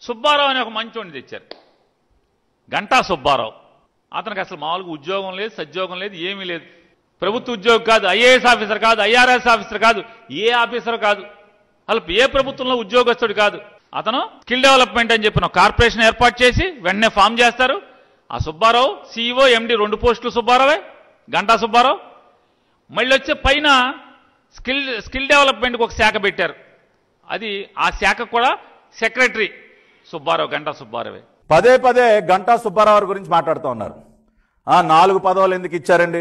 సుబ్బారావు అనే ఒక మంచోడిని తెచ్చారు గంటా సుబ్బారావు అతనికి అసలు మామూలుగా ఉద్యోగం లేదు సద్యోగం లేదు ఏమీ లేదు ప్రభుత్వ ఉద్యోగం కాదు ఐఏఎస్ ఆఫీసర్ కాదు ఐఆర్ఎస్ ఆఫీసర్ కాదు ఏ ఆఫీసర్ కాదు అసలు ఏ ప్రభుత్వంలో ఉద్యోగస్తుడు కాదు అతను స్కిల్ డెవలప్మెంట్ అని చెప్పిన ఒక కార్పొరేషన్ ఏర్పాటు చేసి వెంటనే ఫామ్ చేస్తారు ఆ సుబ్బారావు సీఈఓ ఎండి రెండు పోస్టులు సుబ్బారావే గంటా సుబ్బారావు మళ్ళీ వచ్చే పైన స్కిల్ స్కిల్ డెవలప్మెంట్కి ఒక శాఖ పెట్టారు అది ఆ శాఖ కూడా సెక్రటరీ సుబ్బారావు గంటా సుబ్బారావే పదే పదే గంటా సుబ్బారావు గురించి మాట్లాడుతూ ఉన్నారు ఆ నాలుగు పదవులు ఎందుకు ఇచ్చారండి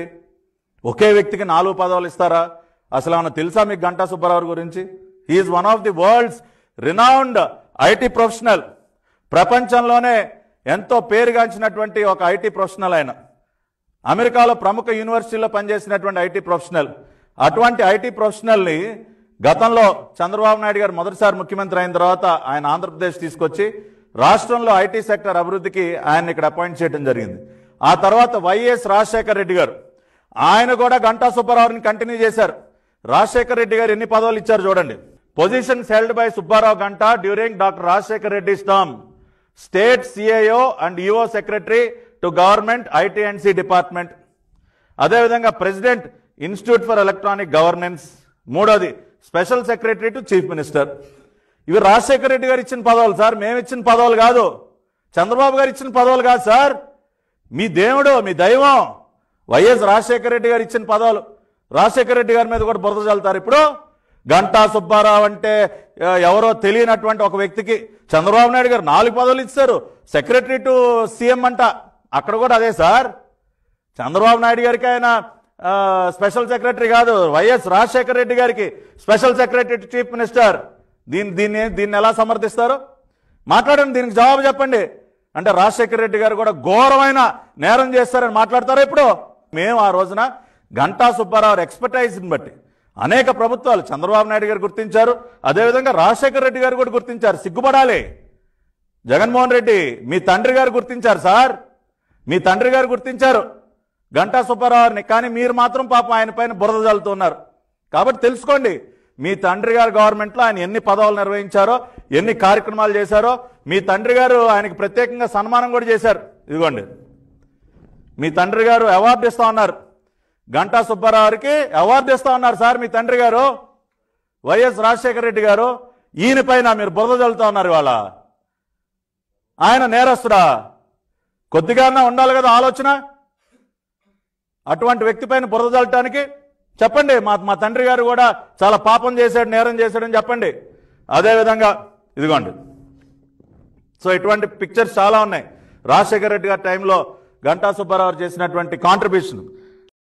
ఒకే వ్యక్తికి నాలుగు పదవులు ఇస్తారా అసలు ఏమన్నా తెలుసా మీకు గంటా సుబ్బారావు గురించి he is one of the world's renowned IT professional ప్రపంచంలోనే ఎంతో పేరుగాంచినటువంటి ఒక ఐటీ ప్రొఫెషనల్ ఆయన అమెరికాలో ప్రముఖ యూనివర్సిటీలో పనిచేసినటువంటి ఐటీ ప్రొఫెషనల్ అటువంటి ఐటీ ప్రొఫెషనల్ని గతంలో చంద్రబాబు నాయుడు గారు మొదటిసారి ముఖ్యమంత్రి అయిన తర్వాత ఆయన ఆంధ్రప్రదేశ్ తీసుకొచ్చి రాష్ట్రంలో ఐటీ సెక్టర్ అభివృద్ధికి ఆయన ఇక్కడ అపాయింట్ చేయడం జరిగింది ఆ తర్వాత వైఎస్ రాజశేఖర్ రెడ్డి గారు ఆయన కూడా గంటా సుబ్బారావుని కంటిన్యూ చేశారు రాజశేఖర్ రెడ్డి గారు ఎన్ని పదవులు ఇచ్చారు చూడండి positions held by Subbarao Ganta during doctor Rajasekhar Reddy's term state CIO and యుఓ secretary to government IT and C department అదేవిధంగా president institute for electronic governance మూడోది special secretary to chief minister ఇవి రాజశేఖర రెడ్డి గారు ఇచ్చిన పదవులు సార్ మేము ఇచ్చిన పదవులు కాదు చంద్రబాబు గారు ఇచ్చిన పదవులు కాదు సార్ మీ దేవుడు మీ దైవం వైఎస్ రాజశేఖర రెడ్డి గారు ఇచ్చిన పదవులు రాజశేఖర రెడ్డి గారి మీద కూడా బురద చల్లుతారు ఇప్పుడు గంటా సుబ్బారావు అంటే ఆ, ఎవరో తెలియనటువంటి ఒక వ్యక్తికి చంద్రబాబు నాయుడు గారు నాలుగు పదవులు ఇస్తారు సెక్రటరీ టు సీఎం అంట అక్కడ కూడా అదే సార్ చంద్రబాబు నాయుడు గారికి ఆయన ఆ, స్పెషల్ సెక్రటరీ కాదు వైఎస్ రాజశేఖర రెడ్డి గారికి special secretary to chief minister దీన్ని దీన్ని దీన్ని ఎలా సమర్థిస్తారు మాట్లాడండి దీనికి జవాబు చెప్పండి అంటే రాజశేఖర రెడ్డి గారు కూడా ఘోరమైన నేరం చేస్తారని మాట్లాడతారా ఇప్పుడు మేము ఆ రోజున గంటా సుబ్బారావు ఎక్స్పర్టైజ్ని బట్టి అనేక ప్రభుత్వాలు చంద్రబాబు నాయుడు గారు గుర్తించారు అదేవిధంగా రాజశేఖర రెడ్డి గారు కూడా గుర్తించారు సిగ్గుపడాలి జగన్మోహన్ రెడ్డి మీ తండ్రి గారు గుర్తించారు సార్ మీ తండ్రి గారు గుర్తించారు గంటా సుబ్బారావుని కానీ మీరు మాత్రం పాపం ఆయన పైన బురద జల్లుతున్నారు కాబట్టి తెలుసుకోండి మీ తండ్రి గారు గవర్నమెంట్లో ఆయన ఎన్ని పదవులు నిర్వహించారో ఎన్ని కార్యక్రమాలు చేశారో మీ తండ్రి గారు ఆయనకి ప్రత్యేకంగా సన్మానం కూడా చేశారు ఇదిగోండి మీ తండ్రి గారు అవార్డు ఇస్తా ఉన్నారు గంటా సుబ్బారావుకి అవార్డు ఇస్తా ఉన్నారు సార్ మీ తండ్రి గారు వైఎస్ రాజశేఖర రెడ్డి గారు ఈయన పైన మీరు బురద చల్లుతా ఉన్నారు ఇవాళ ఆయన నేరస్తుడా కొద్దిగా ఉండాలి కదా ఆలోచన అటువంటి వ్యక్తి పైన బురద చల్లటానికి చెప్పండి మా మా తండ్రి గారు కూడా చాలా పాపం చేశాడు నేరం చేశాడని చెప్పండి అదేవిధంగా ఇదిగోండి సో ఇటువంటి పిక్చర్స్ చాలా ఉన్నాయి రాజశేఖర రెడ్డి గారి టైంలో గంటా సుబ్బారావు చేసినటువంటి కాంట్రిబ్యూషన్